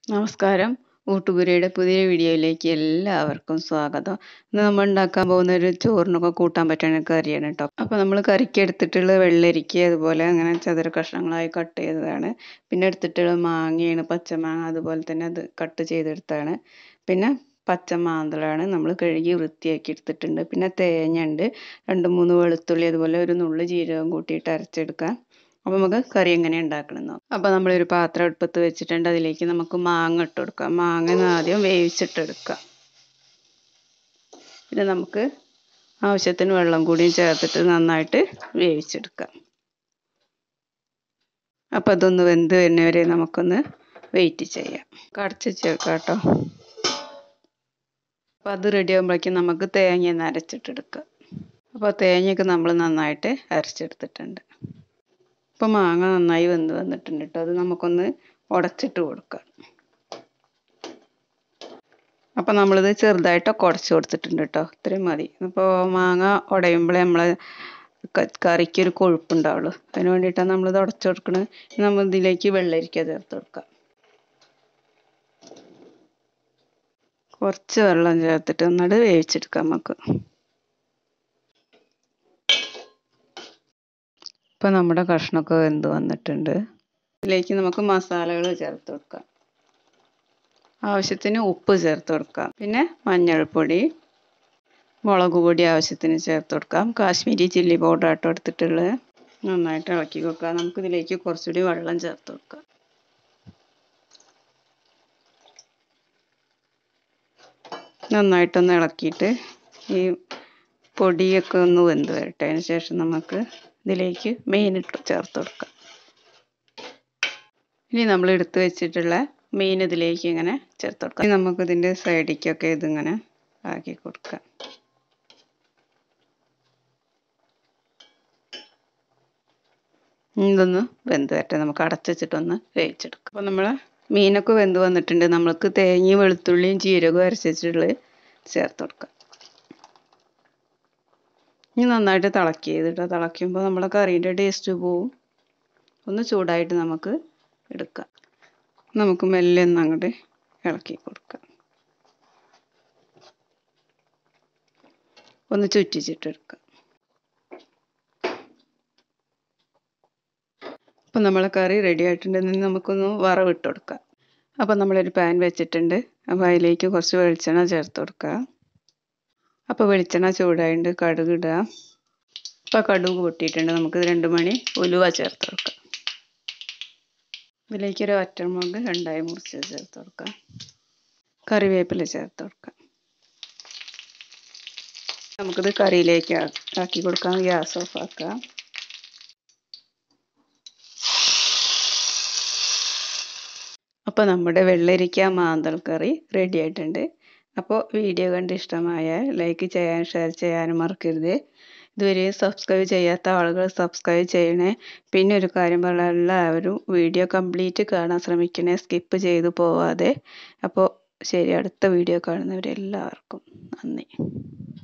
നമസ്കാരം ഊട്ടുപുരയുടെ പുതിയ വീഡിയോയിലേക്ക് എല്ലാവർക്കും സ്വാഗതം ഇന്ന് നമ്മൾ ഉണ്ടാക്കാൻ പോകുന്ന ഒരു ചോറിനൊക്കെ കൂട്ടാൻ പറ്റുന്ന കറിയാണ് കേട്ടോ അപ്പോൾ നമ്മൾ കറിക്ക് എടുത്തിട്ടുള്ള വെള്ളരിക്ക അതുപോലെ അങ്ങനെ ചതുര കഷ്ണങ്ങളായി കട്ട് ചെയ്തതാണ് പിന്നെ എടുത്തിട്ടുള്ള മാങ്ങയാണ് പച്ചമാങ്ങ അതുപോലെ തന്നെ അത് കട്ട് ചെയ്തെടുത്താണ് പിന്നെ പച്ചമാന്തളാണ് നമ്മൾ കഴുകി വൃത്തിയാക്കി എടുത്തിട്ടുണ്ട് പിന്നെ തേങ്ങ ഉണ്ട് രണ്ട് മൂന്ന് വെളുത്തുള്ളി അതുപോലെ ഒരു നുള്ളു ജീരകം കൂട്ടിയിട്ട് അരച്ചെടുക്കാം അപ്പോൾ നമുക്ക് കറി എങ്ങനെ ഉണ്ടാക്കണം നോക്കാം അപ്പോൾ നമ്മളൊരു പാത്രം അടുപ്പത്ത് വെച്ചിട്ടുണ്ട് അതിലേക്ക് നമുക്ക് മാങ്ങ ഇട്ട് കൊടുക്കാം മാങ്ങ ആദ്യം വേവിച്ചിട്ടെടുക്കാം പിന്നെ നമുക്ക് ആവശ്യത്തിന് വെള്ളം കൂടിയും ചേർത്തിട്ട് നന്നായിട്ട് വേവിച്ചെടുക്കാം അപ്പോൾ അതൊന്ന് വെന്ത് വരുന്നവരെ നമുക്കൊന്ന് വെയിറ്റ് ചെയ്യാം കടച്ച് ചേർക്കാം കേട്ടോ അപ്പോൾ അത് റെഡി ആകുമ്പോഴേക്കും നമുക്ക് തേങ്ങ ഒന്ന് അരച്ചിട്ടെടുക്കാം അപ്പോൾ തേങ്ങയൊക്കെ നമ്മൾ നന്നായിട്ട് അരച്ചെടുത്തിട്ടുണ്ട് ഇപ്പോൾ മാങ്ങ നന്നായി വെന്ത് വന്നിട്ടുണ്ട് കേട്ടോ അത് നമുക്കൊന്ന് ഉടച്ചിട്ട് കൊടുക്കാം അപ്പോൾ നമ്മളിത് ചെറുതായിട്ടൊക്കെ ഉടച്ച് കൊടുത്തിട്ടുണ്ട് കേട്ടോ ഇത്രയും മതി ഇപ്പോൾ മാങ്ങ ഉടയുമ്പോഴേ നമ്മൾ കറിക്ക് ഒരു കൊഴുപ്പുണ്ടാവുള്ളൂ അതിന് വേണ്ടിയിട്ടാണ് നമ്മളിത് ഉടച്ച് കൊടുക്കുന്നത് നമ്മൾ ഇതിലേക്ക് വെള്ളരിക്ക ചേർത്ത് കൊടുക്കാം കുറച്ച് വെള്ളം ചേർത്തിട്ട് ഒന്നിട്ട് വേവിച്ചെടുക്കാം നമുക്ക് ഇപ്പം നമ്മുടെ കഷ്ണമൊക്കെ വെന്ത് വന്നിട്ടുണ്ട് ഇതിലേക്ക് നമുക്ക് മസാലകൾ ചേർത്ത് കൊടുക്കാം ആവശ്യത്തിന് ഉപ്പ് ചേർത്ത് കൊടുക്കാം പിന്നെ മഞ്ഞൾപ്പൊടി മുളക് പൊടി ആവശ്യത്തിന് ചേർത്ത് കൊടുക്കാം കാശ്മീരി ചില്ലി പൗഡർ ആട്ടോ എടുത്തിട്ടുള്ളത് നന്നായിട്ട് ഇളക്കി കൊടുക്കാം നമുക്കിതിലേക്ക് കുറച്ചുകൂടി വെള്ളം ചേർത്ത് കൊടുക്കാം നന്നായിട്ടൊന്ന് ഇളക്കിയിട്ട് ഈ പൊടിയൊക്കെ ഒന്ന് വെന്ത് വരട്ടെ അതിന് ശേഷം നമുക്ക് ഇതിലേക്ക് മീൻ ഇട്ട് ചേർത്ത് കൊടുക്കാം ഇനി നമ്മൾ എടുത്ത് വെച്ചിട്ടുള്ള മീൻ ഇതിലേക്ക് ഇങ്ങനെ ചേർത്ത് കൊടുക്കാം ഇനി നമുക്കിതിൻ്റെ സൈഡിലേക്കൊക്കെ ഇതിങ്ങനെ ആക്കി കൊടുക്കാം ഇതൊന്ന് വെന്ത് വരട്ടെ നമുക്ക് അടച്ച് വെച്ചിട്ടൊന്ന് വേവിച്ചെടുക്കാം അപ്പോൾ നമ്മൾ മീനൊക്കെ വെന്ത് വന്നിട്ടുണ്ട് നമ്മൾക്ക് തേങ്ങയും വെളുത്തുള്ളിയും ജീരകവും അരച്ചിട്ടുള്ളത് ചേർത്ത് കൊടുക്കാം ഇനി നന്നായിട്ട് തിളക്കി ചെയ്തിട്ട് തിളയ്ക്കുമ്പോൾ നമ്മുടെ കറീൻ്റെ ടേസ്റ്റ് പോവും ഒന്ന് ചൂടായിട്ട് നമുക്ക് എടുക്കാം നമുക്ക് മെല്ലെ ഒന്ന് അങ്ങോട്ട് ഇളക്കി കൊടുക്കാം ഒന്ന് ചുറ്റിച്ചിട്ടെടുക്കാം അപ്പം നമ്മളെ കറി റെഡി ആയിട്ടുണ്ടെങ്കിൽ നമുക്കൊന്ന് വറവിട്ട് കൊടുക്കാം അപ്പം നമ്മളൊരു പാൻ വെച്ചിട്ടുണ്ട് അപ്പോൾ അതിലേക്ക് കുറച്ച് വെളിച്ചെണ്ണ ചേർത്ത് കൊടുക്കുക അപ്പോൾ വെളിച്ചെണ്ണ ചൂടായിട്ട് കടുക് ഇടുക അപ്പോൾ കടുക് പൊട്ടിയിട്ടുണ്ട് നമുക്ക് രണ്ട് മണി ഉലുവ ചേർത്ത് കൊടുക്കാം ഇതിലേക്ക് ഒരു ഒറ്റമുളക് രണ്ടായി മുറിച്ച് ചേർത്ത് കൊടുക്കാം കറിവേപ്പില ചേർത്ത് കൊടുക്കാം നമുക്കിത് കറിയിലേക്ക് ആക്കി കൊടുക്കാം ഗ്യാസ് ഓഫ് ആക്കാം അപ്പോൾ നമ്മുടെ വെള്ളരിക്ക മാന്തൾ കറി റെഡി ആയിട്ടുണ്ട് അപ്പോൾ വീഡിയോ കണ്ട് ഇഷ്ടമായാൽ ലൈക്ക് ചെയ്യാനും ഷെയർ ചെയ്യാനും മറക്കരുത് ഇതുവരെ സബ്സ്ക്രൈബ് ചെയ്യാത്ത ആളുകൾ സബ്സ്ക്രൈബ് ചെയ്യണേ പിന്നെ ഒരു കാര്യം പറയാൻ എല്ലാവരും വീഡിയോ കംപ്ലീറ്റ് കാണാൻ ശ്രമിക്കണേ സ്കിപ്പ് ചെയ്തു പോവാതെ അപ്പോൾ ശരി അടുത്ത വീഡിയോ കാണുന്നവരെല്ലാവർക്കും നന്ദി